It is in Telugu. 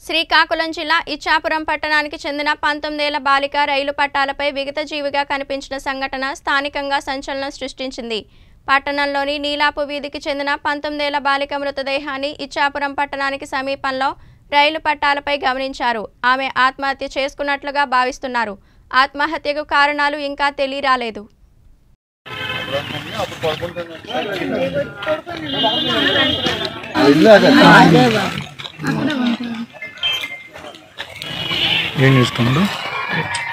శ్రీకాకుళం జిల్లా ఇచ్చాపురం పట్టణానికి చెందిన పంతొమ్మిదేళ్ల బాలిక రైలు పట్టాలపై విగత జీవిగా కనిపించిన సంఘటన స్థానికంగా సంచలనం సృష్టించింది పట్టణంలోని నీలాపు వీధికి చెందిన పంతొమ్మిదేళ్ల బాలిక మృతదేహాన్ని ఇచ్చాపురం పట్టణానికి సమీపంలో రైలు పట్టాలపై గమనించారు ఆమె ఆత్మహత్య చేసుకున్నట్లుగా భావిస్తున్నారు ఆత్మహత్యకు కారణాలు ఇంకా తెలియరాలేదు ఏం చూస్తున్నాడు